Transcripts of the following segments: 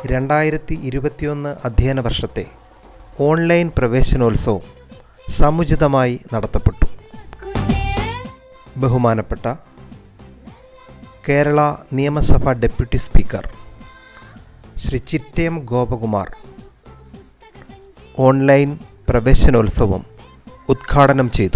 രണ്ടായിരത്തി ഇരുപത്തിയൊന്ന് അധ്യയന വർഷത്തെ ഓൺലൈൻ പ്രവേശനോത്സവം സമുചിതമായി നടത്തപ്പെട്ടു ബഹുമാനപ്പെട്ട Kerala Niyamasabha deputy speaker Shri Chittayam Gopakumar online പ്രവേശനോത്സവം ഉദ്ഘാടനം ചെയ്തു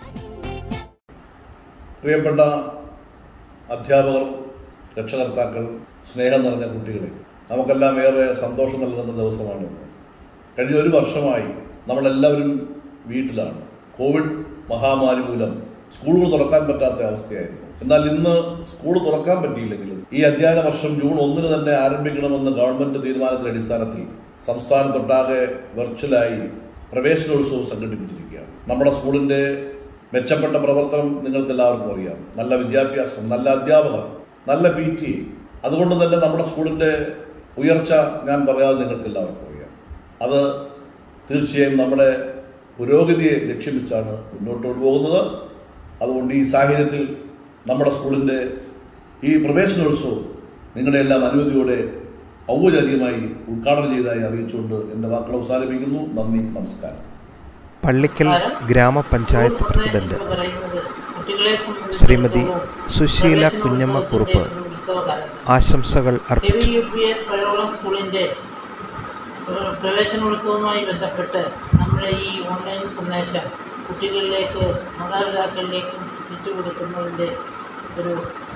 പ്രിയപ്പെട്ട അധ്യാപകർ രക്ഷകർത്താക്കൾ സ്നേഹം നിറഞ്ഞ കുട്ടികളെ നമുക്കെല്ലാം ഏറെ സന്തോഷം നൽകുന്ന ദിവസമാണ് കഴിഞ്ഞ ഒരു വർഷമായി നമ്മളെല്ലാവരും വീട്ടിലാണ് കോവിഡ് മഹാമാരി മൂലം സ്കൂളുകൾ തുറക്കാൻ പറ്റാത്ത അവസ്ഥയായിരുന്നു എന്നാൽ ഇന്ന് സ്കൂൾ തുറക്കാൻ പറ്റിയില്ലെങ്കിലും ഈ അധ്യയന വർഷം ജൂൺ ഒന്നിന് തന്നെ ആരംഭിക്കണമെന്ന ഗവൺമെന്റ് തീരുമാനത്തിന്റെ അടിസ്ഥാനത്തിൽ സംസ്ഥാനത്തൊട്ടാകെ വെർച്വലായി പ്രവേശനോത്സവം സംഘടിപ്പിച്ചിരിക്കുകയാണ് നമ്മുടെ സ്കൂളിന്റെ മെച്ചപ്പെട്ട പ്രവർത്തനം നിങ്ങൾക്ക് എല്ലാവർക്കും അറിയാം നല്ല വിദ്യാഭ്യാസം നല്ല അധ്യാപകർ നല്ല പി ടി അതുകൊണ്ട് തന്നെ നമ്മുടെ സ്കൂളിന്റെ ഉയർച്ച ഞാൻ പറയാതെ നിങ്ങൾക്ക് എല്ലാവർക്കും അറിയാം അത് തീർച്ചയായും നമ്മുടെ പുരോഗതിയെ ലക്ഷ്യം വെച്ചാണ് മുന്നോട്ട് കൊണ്ടുപോകുന്നത് അതുകൊണ്ട് ഈ സാഹചര്യത്തിൽ നമ്മുടെ സ്കൂളിന്റെ ഈ പ്രവേശനോത്സവം നിങ്ങളുടെ എല്ലാം അനുമതിയോടെ ഔപചാരികമായി ഉദ്ഘാടനം ചെയ്തതായി അറിയിച്ചുകൊണ്ട് എൻ്റെ വാക്കുകൾ അവസാനിപ്പിക്കുന്നു നന്ദി നമസ്കാരം പള്ളിക്കൽ ഗ്രാമപഞ്ചായത്ത് പ്രസിഡന്റ് പറയുന്നത് കുട്ടികളെ സംബന്ധിച്ചിടത്തോളം ശ്രീമതി സുശീല കുഞ്ഞമ്മ കുറുപ്പ് ഉത്സവകാലത്ത് ആശംസകൾ കെ വി അർപ്പിച്ചു യു പി എസ് പഴയോളം സ്കൂളിൻ്റെ ഏഹ്, പ്രവേശനോത്സവവുമായി ബന്ധപ്പെട്ട് നമ്മുടെ ഈ ഓൺലൈൻ സന്ദേശം കുട്ടികളിലേക്ക് മാതാപിതാക്കളിലേക്കും എത്തിച്ചു കൊടുക്കുന്നതിൻ്റെ ഒരു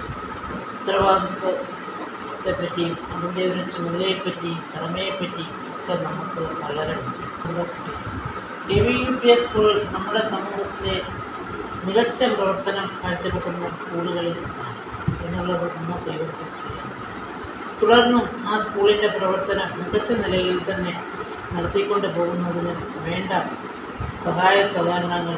ഉത്തരവാദിത്വത്തെ പറ്റിയും അതിൻ്റെ ഒരു ചുമതലയെപ്പറ്റിയും കടമയെപ്പറ്റിയും ഒക്കെ നമുക്ക് വളരെ നമ്മുടെ കുട്ടികൾ K V U P S school നമ്മുടെ സമൂഹത്തിലെ മികച്ച പ്രവർത്തനം കാഴ്ചവെക്കുന്ന സ്കൂളുകളിൽ ഒന്നാണ് എന്നുള്ളത് നമുക്ക് ഏവർക്കും അറിയാം തുടർന്നും ആ സ്കൂളിൻ്റെ പ്രവർത്തനം മികച്ച നിലയിൽ തന്നെ നടത്തിക്കൊണ്ട് പോകുന്നതിന് വേണ്ട സഹായ സഹകരണങ്ങൾ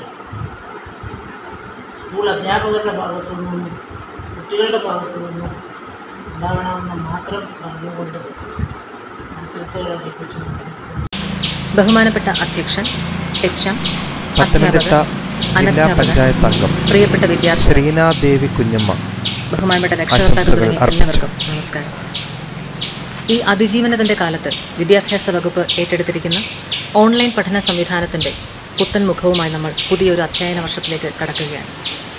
സ്കൂൾ അധ്യാപകരുടെ ഭാഗത്തു നിന്നും കുട്ടികളുടെ ഭാഗത്തു നിന്നും ഉണ്ടാകണമെന്ന് മാത്രം പറഞ്ഞുകൊണ്ട് ആശംസകൾ അറിയിപ്പിച്ചുകൊണ്ട് ബഹുമാനപ്പെട്ട അധ്യക്ഷൻ എച്ച് എം പത്തനംതിട്ട ജില്ലാ പഞ്ചായത്ത് അംഗം പ്രിയപ്പെട്ട വിദ്യാർത്ഥി ശ്രീനാദേവി കുഞ്ഞമ്മ ബഹുമാനപ്പെട്ട രക്ഷകർത്താക്കൾ ആശംസകൾ തുടങ്ങിയ അർപ്പിച്ചു. എല്ലാവർക്കും നമസ്കാരം ഈ അതിജീവനത്തിന്റെ കാലത്ത് വിദ്യാഭ്യാസ വകുപ്പ് ഏറ്റെടുത്തിരിക്കുന്ന ഓൺലൈൻ പഠന സംവിധാനത്തിന്റെ പുത്തൻ മുഖവുമായി നമ്മൾ പുതിയൊരു അധ്യയന വർഷത്തിലേക്ക് കടക്കുകയാണ്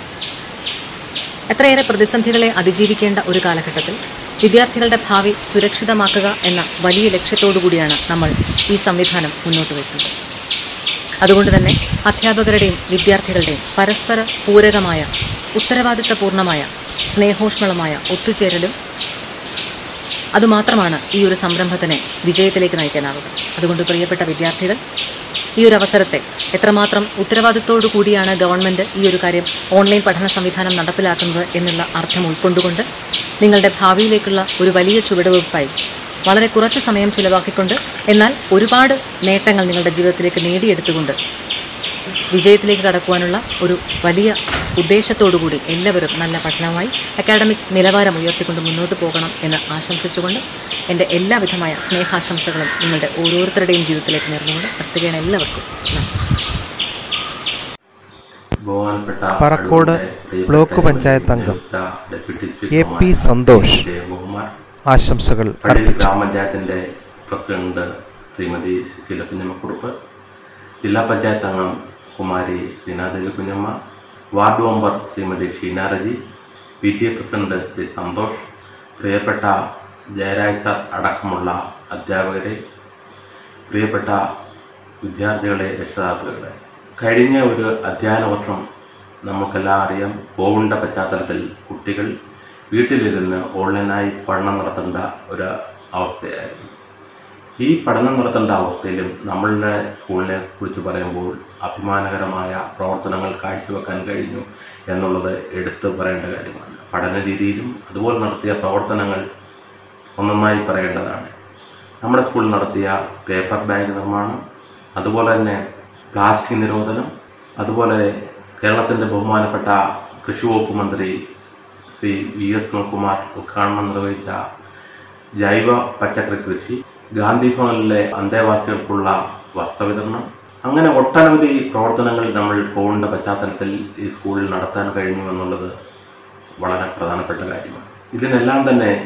എത്രയേറെ പ്രതിസന്ധികളെ അതിജീവിക്കേണ്ട ഒരു കാലഘട്ടത്തിൽ വിദ്യാർത്ഥികളുടെ ഭാവി സുരക്ഷിതമാക്കുക എന്ന വലിയ ലക്ഷ്യത്തോടു കൂടിയാണ് നമ്മൾ ഈ സംവിധാനം മുന്നോട്ട് വയ്ക്കുന്നത് അതുകൊണ്ട് തന്നെ അധ്യാപകരുടെയും വിദ്യാർത്ഥികളുടെയും പരസ്പര പൂരകമായ ഉത്തരവാദിത്തപൂർണമായ സ്നേഹോഷ്മളമായ ഒത്തുചേരലും അതുമാത്രമാണ് ഈ ഒരു സംരംഭത്തിനെ വിജയത്തിലേക്ക് നയിക്കാനാവുക അതുകൊണ്ട് പ്രിയപ്പെട്ട വിദ്യാർത്ഥികൾ ഈ ഒരു അവസരത്തെ എത്രമാത്രം ഉത്തരവാദിത്തോടു കൂടിയാണ് ഗവൺമെൻറ് ഈ ഒരു കാര്യം ഓൺലൈൻ പഠന സംവിധാനം നടപ്പിലാക്കുന്നത് എന്നുള്ള അർത്ഥം ഉൾക്കൊണ്ടുകൊണ്ട് നിങ്ങളുടെ ഭാവിയിലേക്കുള്ള ഒരു വലിയ ചുവടുവയ്പ്പായി വളരെ കുറച്ച് സമയം ചിലവാക്കിക്കൊണ്ട് എന്നാൽ ഒരുപാട് നേട്ടങ്ങൾ നിങ്ങളുടെ ജീവിതത്തിലേക്ക് നേടിയെടുത്തുകൊണ്ട് വിജയത്തിലേക്ക് കടക്കുവാനുള്ള ഒരു വലിയ ഉദ്ദേശത്തോടുകൂടി എല്ലാവരും നല്ല പഠനമായി അക്കാഡമിക് നിലവാരം ഉയർത്തിക്കൊണ്ട് മുന്നോട്ട് പോകണം എന്ന് ആശംസിച്ചുകൊണ്ട് എൻ്റെ എല്ലാവിധമായ സ്നേഹാശംസകളും നിങ്ങളുടെ ഓരോരുത്തരുടെയും ജീവിതത്തിലേക്ക് നേർന്നുകൊണ്ട് പ്രത്യേകം എല്ലാവർക്കും നന്ദി ബഹുമാനപ്പെട്ട പറക്കോട് പ്രിയപ്പെട്ട ബ്ലോക്ക് പഞ്ചായത്ത് അംഗം ഡെപ്യൂട്ടി എ പി സ്പീക്കർമാർ സന്തോഷ് ജയകുമാർ ആശംസകൾ പള്ളി അർപ്പിച്ചു ഗ്രാമപഞ്ചായത്തിന്റെ പ്രസിഡന്റ് ശ്രീമതി സുശീല കുഞ്ഞമ്മക്കുറുപ്പ് ജില്ലാ പഞ്ചായത്ത് അംഗം Kumari Sreenadevi Kunjamma ward member Shrimati Sheena Reji P T A president Shri Santhosh പ്രിയപ്പെട്ട ജയരാജ് സാർ അടക്കമുള്ള അധ്യാപകരെ പ്രിയപ്പെട്ട വിദ്യാർത്ഥികളെ രക്ഷിതാക്കളെ കഴിഞ്ഞ ഒരു അധ്യയന വർഷം നമുക്കെല്ലാം അറിയാം കോവിഡിന്റെ പശ്ചാത്തലത്തിൽ കുട്ടികൾ വീട്ടിലിരുന്ന് ഓൺലൈനായി പഠനം നടത്തേണ്ട ഒരു അവസ്ഥയായിരുന്നു ഈ പഠനം നടത്തേണ്ട അവസ്ഥയിലും നമ്മളുടെ സ്കൂളിനെ കുറിച്ച് പറയുമ്പോൾ അഭിമാനകരമായ പ്രവർത്തനങ്ങൾ കാഴ്ചവെക്കാൻ കഴിഞ്ഞു എന്നുള്ളത് എടുത്തു പറയേണ്ട കാര്യമാണ് പഠന രീതിയിലും അതുപോലെ നടത്തിയ പ്രവർത്തനങ്ങൾ ഒന്നൊന്നായി പറയേണ്ടതാണ് നമ്മുടെ സ്കൂളിൽ നടത്തിയ പേപ്പർ ബാഗ് നിർമ്മാണം അതുപോലെ തന്നെ പ്ലാസ്റ്റിക് നിരോധനം അതുപോലെ കേരളത്തിൻ്റെ ബഹുമാനപ്പെട്ട കൃഷി വകുപ്പ് മന്ത്രി ശ്രീ വി എസ് സുനിൽകുമാർ ഉദ്ഘാടനം നിർവഹിച്ച ജൈവ പച്ചക്കറി കൃഷി ഗാന്ധി ഭവനിലെ അന്തേവാസികൾക്കുള്ള വസ്ത്രവിതരണം അങ്ങനെ ഒട്ടനവധി പ്രവർത്തനങ്ങൾ നമ്മൾ കോവിഡിന്റെ പശ്ചാത്തലത്തിൽ ഈ സ്കൂളിൽ നടത്താൻ കഴിഞ്ഞു എന്നുള്ളത് വളരെ പ്രധാനപ്പെട്ട കാര്യമാണ് ഇതിനെല്ലാം തന്നെ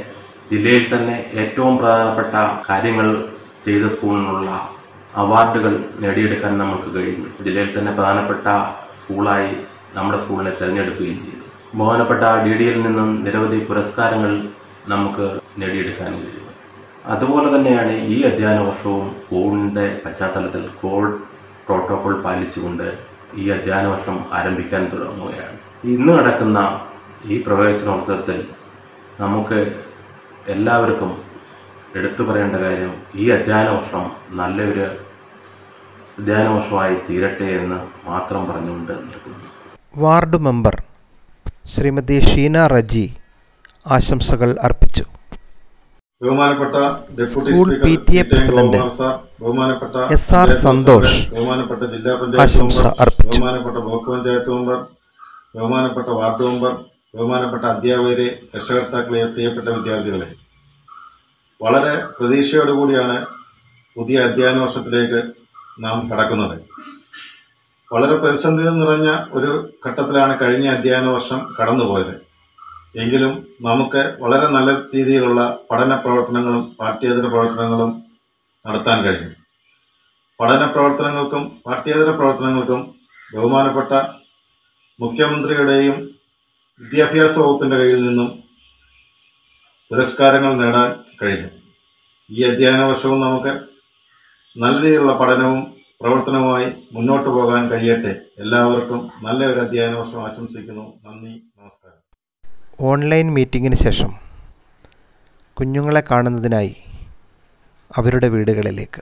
ജില്ലയിൽ തന്നെ ഏറ്റവും പ്രധാനപ്പെട്ട കാര്യങ്ങൾ ചെയ്ത സ്കൂളിനുള്ള അവാർഡുകൾ നേടിയെടുക്കാൻ നമുക്ക് കഴിഞ്ഞു ജില്ലയിൽ തന്നെ പ്രധാനപ്പെട്ട സ്കൂളായി നമ്മുടെ സ്കൂളിനെ തിരഞ്ഞെടുക്കുകയും ചെയ്തു ബഹുമാനപ്പെട്ട ഡി ഡിയിൽ നിന്നും നിരവധി പുരസ്കാരങ്ങൾ നമുക്ക് നേടിയെടുക്കാൻ കഴിയും അതുപോലെ തന്നെയാണ് ഈ അധ്യയന വർഷവും കോവിഡിന്റെ പശ്ചാത്തലത്തിൽ കോവിഡ് പ്രോട്ടോകോൾ പാലിച്ചുകൊണ്ട് ഈ അധ്യയന വർഷം ആരംഭിക്കാൻ തുടങ്ങുകയാണ് ഇന്ന് നടക്കുന്ന ഈ പ്രവേശനോത്സവത്തിൽ നമുക്ക് എല്ലാവർക്കും എടുത്തു പറയേണ്ട കാര്യം ഈ അധ്യയന വർഷം നല്ലൊരു അധ്യയന വർഷമായി തീരട്ടെ എന്ന് മാത്രം പറഞ്ഞുകൊണ്ട് നിർത്തുന്നു വാർഡ് മെമ്പർ ശ്രീമതി ഷീന റജി ആശംസകൾ അർപ്പിച്ചു ബഹുമാനപ്പെട്ട deputy school speaker PTA T. N. President Gokumar sir, ബഹുമാനപ്പെട്ട S. R. Panchayat Santhosh president, ബഹുമാനപ്പെട്ട ജില്ലാ പഞ്ചായത്ത് ആശംസ മെമ്പർ, അർപ്പിച്ചു. ബഹുമാനപ്പെട്ട ബ്ലോക്ക് പഞ്ചായത്ത് മെമ്പർ ബഹുമാനപ്പെട്ട വാർഡ് മെമ്പർ ബഹുമാനപ്പെട്ട അധ്യാപകരെ രക്ഷകർത്താക്കളെ പ്രിയപ്പെട്ട വിദ്യാർത്ഥികളെ വളരെ പ്രതീക്ഷയോടുകൂടിയാണ് പുതിയ അധ്യയന വർഷത്തിലേക്ക് നാം കടക്കുന്നത് വളരെ പ്രതിസന്ധി നിറഞ്ഞ ഒരു ഘട്ടത്തിലാണ് കഴിഞ്ഞ അധ്യയന വർഷം കടന്നുപോയത് എങ്കിലും നമുക്ക് വളരെ നല്ല രീതിയിലുള്ള പഠന പ്രവർത്തനങ്ങളും പാഠ്യേതര പ്രവർത്തനങ്ങളും നടത്താൻ കഴിഞ്ഞു പഠന പ്രവർത്തനങ്ങൾക്കും പാഠ്യേതര പ്രവർത്തനങ്ങൾക്കും ബഹുമാനപ്പെട്ട മുഖ്യമന്ത്രിയുടെയും വിദ്യാഭ്യാസ വകുപ്പിന്റെ കയ്യിൽ നിന്നും പുരസ്കാരങ്ങൾ നേടാൻ കഴിഞ്ഞു ഈ അധ്യയന വർഷവും നമുക്ക് നല്ല രീതിയിലുള്ള പഠനവും പ്രവർത്തനവുമായി മുന്നോട്ട് പോകാൻ കഴിയട്ടെ എല്ലാവർക്കും നല്ല ഒരു അധ്യയന വർഷം ആശംസിക്കുന്നു നന്ദി നമസ്കാരം ഓൺലൈൻ മീറ്റിംഗിന് ശേഷം കുഞ്ഞുങ്ങളെ കാണുന്നതിനായി അവരുടെ വീടുകളിലേക്ക്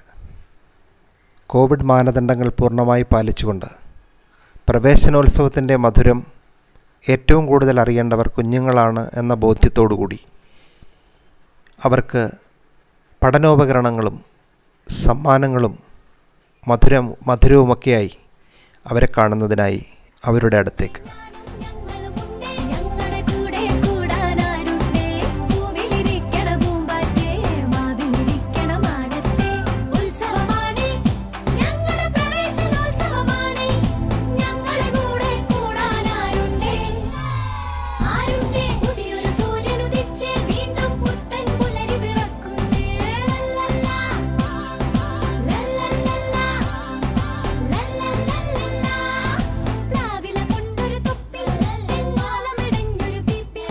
കോവിഡ് മാനദണ്ഡങ്ങൾ പൂർണ്ണമായി പാലിച്ചുകൊണ്ട് പ്രവേശനോത്സവത്തിൻ്റെ മധുരം ഏറ്റവും കൂടുതൽ അറിയേണ്ടവർ കുഞ്ഞുങ്ങളാണ് എന്ന ബോധ്യത്തോടുകൂടി അവർക്ക് പഠനോപകരണങ്ങളും സമ്മാനങ്ങളും മധുരം മധുരവുമൊക്കെയായി അവരെ കാണുന്നതിനായി അവരുടെ അടുത്തേക്ക് ഞങ്ങളുടെ കൂടെ കൂടാനാരുണ്ടേ പൂവിലിരിക്കണ പൂമ്പാറ്റേ മാവിലിരിക്കണ മാടത്തെ ഉത്സവമാണ് ഞങ്ങളുടെ പ്രവേശനോത്സവമാണ് ഞങ്ങളുടെ കൂടെ കൂടാനാരുണ്ടേ ആരുണ്ടേ പുതിയൊരു സൂര്യനുദിച്ച് വീണ്ടും പുത്തൻ പുലരി പിറക്കുന്നേ ലല്ലല്ലാ ലല്ലല്ലല്ലാ ലല്ലല്ലല്ലല്ലാ പ്ലാവില കൊണ്ടൊരു തൊപ്പി തെങ്ങോലമിടഞ്ഞൊരു പിപ്പി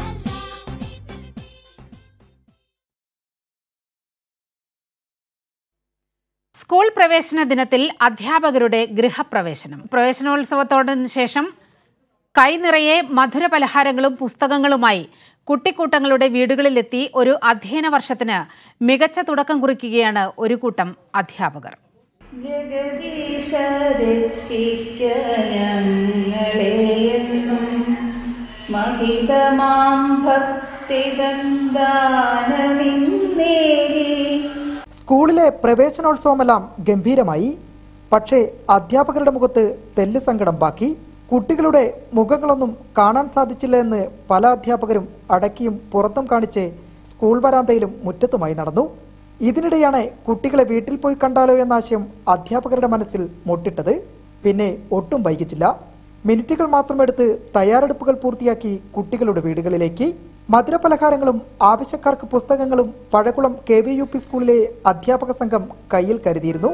സ്കൂൾ പ്രവേശന ദിനത്തിൽ അധ്യാപകരുടെ ഗൃഹപ്രവേശനം പ്രവേശനോത്സവത്തോടിന് ശേഷം കൈനിറയെ മധുരപലഹാരങ്ങളും പുസ്തകങ്ങളുമായി കുട്ടിക്കൂട്ടങ്ങളുടെ വീടുകളിലെത്തി ഒരു അധ്യയന വർഷത്തിന് മികച്ച തുടക്കം കുറിക്കുകയാണ് ഒരു കൂട്ടം അധ്യാപകർ ജഗദീശ രക്ഷിക്ക ഞങ്ങളെ എന്നും മഹിതമാം ഭക്തിദന്താനമിന്നേരി സ്കൂളിലെ പ്രവേശനോത്സവമെല്ലാം ഗംഭീരമായി പക്ഷേ അധ്യാപകരുടെ മുഖത്ത് തെല്ല് സങ്കടം ബാക്കി കുട്ടികളുടെ മുഖങ്ങളൊന്നും കാണാൻ സാധിച്ചില്ല എന്ന് പല അധ്യാപകരും അടക്കിയും പുറത്തും കാണിച്ച് സ്കൂൾ വരാന്തയിലും മുറ്റത്തുമായി നടന്നു ഇതിനിടെയാണ് കുട്ടികളെ വീട്ടിൽ പോയി കണ്ടാലോ എന്ന ആശയം അധ്യാപകരുടെ മനസ്സിൽ മുട്ടിട്ടത് പിന്നെ ഒട്ടും വൈകിച്ചില്ല മിനിറ്റുകൾ മാത്രം എടുത്ത് തയ്യാറെടുപ്പുകൾ പൂർത്തിയാക്കി കുട്ടികളുടെ വീടുകളിലേക്ക് മധുരപലഹാരങ്ങളും ആവശ്യക്കാർക്ക് പുസ്തകങ്ങളും Pazhakulam K V U P സ്കൂളിലെ അധ്യാപക സംഘം കയ്യിൽ കരുതിയിരുന്നു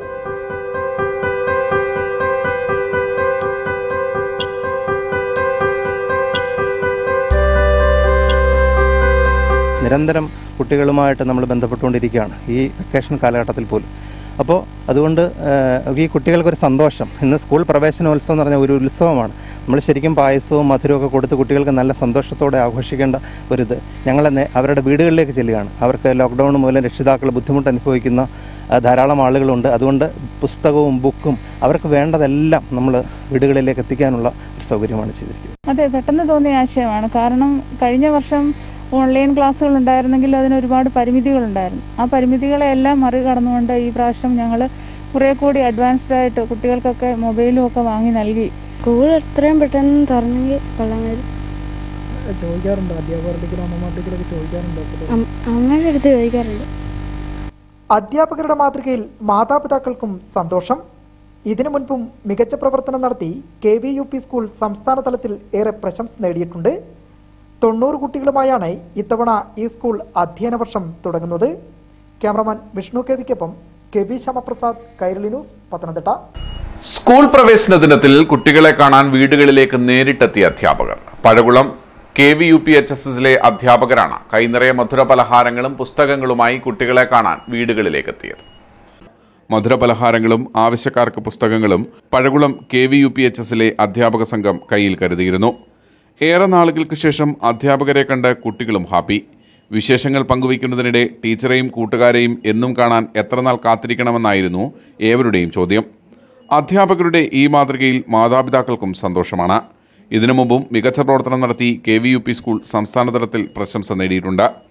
നിരന്തരം കുട്ടികളുമായിട്ട് നമ്മൾ ബന്ധപ്പെട്ടുകൊണ്ടിരിക്കുകയാണ് ഈ വെക്കേഷൻ കാലഘട്ടത്തിൽ പോലും അപ്പോൾ അതുകൊണ്ട് ഏഹ്, ഈ കുട്ടികൾക്കൊരു സന്തോഷം ഇന്ന് സ്കൂൾ പ്രവേശനോത്സവം എന്ന് പറഞ്ഞാൽ ഒരു ഉത്സവമാണ് നമ്മൾ ശരിക്കും പായസവും മധുരവും ഒക്കെ കൊടുത്ത് കുട്ടികൾക്ക് നല്ല സന്തോഷത്തോടെ ആഘോഷിക്കേണ്ട ഒരിത് ഞങ്ങൾ നേ- അവരുടെ വീടുകളിലേക്ക് ചെല്ലുകയാണ് അവർക്ക് ലോക്ക്ഡൗൺ മൂലം രക്ഷിതാക്കൾ ബുദ്ധിമുട്ട് അനുഭവിക്കുന്ന ആ, ധാരാളം ആളുകളുണ്ട് അതുകൊണ്ട് പുസ്തകവും ബുക്കും അവർക്ക് വേണ്ടതെല്ലാം നമ്മൾ വീടുകളിലേക്ക് എത്തിക്കാനുള്ള ഒരു സൗകര്യമാണ് ചെയ്തിരിക്കുന്നത് അതെ പെട്ടെന്ന് തോന്നിയ ആശയമാണ് കാരണം കഴിഞ്ഞ വർഷം ഓൺലൈൻ ക്ലാസ്സുകൾ ഉണ്ടായിരുന്നെങ്കിൽ അതിന് ഒരുപാട് പരിമിതികളുണ്ടായിരുന്നു ആ പരിമിതികളെല്ലാം മറികടന്നുകൊണ്ട് ഈ പ്രാവശ്യം ഞങ്ങൾ കുറേ കൂടി അഡ്വാൻസ്ഡ് ആയിട്ട് കുട്ടികൾക്കൊക്കെ മൊബൈലും ഒക്കെ വാങ്ങി നൽകി സ്കൂൾ എത്രയും പെട്ടെന്ന് തുറന്നെങ്കിൽ കൊള്ളാമായിരുന്നു ചോദിക്കാറുണ്ടോ അധ്യാപകരുടെക്കും അമ്മമാരുടെക്കും ചോദിക്കാറുണ്ടോ അമ്മയുടെ അടുത്ത് ചോദിക്കാറുണ്ട് അധ്യാപകരുടെ മാതൃകയിൽ മാതാപിതാക്കൾക്കും സന്തോഷം ഇതിനു മുൻപും മികച്ച പ്രവർത്തനം നടത്തി K V U P school സംസ്ഥാന തലത്തിൽ ഏറെ പ്രശംസ നേടിയിട്ടുണ്ട് തൊണ്ണൂറ് കുട്ടികളുമായാണ് ഇത്തവണ ഈ സ്കൂൾ അധ്യയന വർഷം തുടങ്ങുന്നത് ക്യാമറമാൻ വിഷ്ണു കെ വിക്കൊപ്പം K V Shyamaprasad Kairali news Pathanamthitta school പ്രവേശന ദിനത്തിൽ കുട്ടികളെ കാണാൻ വീടുകളിലേക്ക് നേരിട്ടെത്തിയ അധ്യാപകർ Pazhakulam K V U P H S എസിലെ അധ്യാപകരാണ് കൈനിറയ മധുര പലഹാരങ്ങളും പുസ്തകങ്ങളുമായി കുട്ടികളെ കാണാൻ വീടുകളിലേക്ക് എത്തിയത് മധുര പലഹാരങ്ങളും ആവശ്യക്കാർക്ക് പുസ്തകങ്ങളും Pazhakulam K V U P H എസിലെ അധ്യാപക സംഘം കയ്യിൽ കരുതിയിരുന്നു ഏറെ നാളുകൾക്ക് ശേഷം അധ്യാപകരെ കണ്ട് കുട്ടികളും ഹാപ്പി വിശേഷങ്ങൾ പങ്കുവയ്ക്കുന്നതിനിടെ ടീച്ചറെയും കൂട്ടുകാരെയും എന്നും കാണാൻ എത്ര നാൾ കാത്തിരിക്കണമെന്നായിരുന്നു ഏവരുടെയും ചോദ്യം അധ്യാപകരുടെ ഈ മാതൃകയിൽ മാതാപിതാക്കൾക്കും സന്തോഷമാണ് ഇതിനു മുമ്പും മികച്ച പ്രവർത്തനം നടത്തി K V U P school സംസ്ഥാനതലത്തിൽ പ്രശംസ നേടിയിട്ടുണ്ട്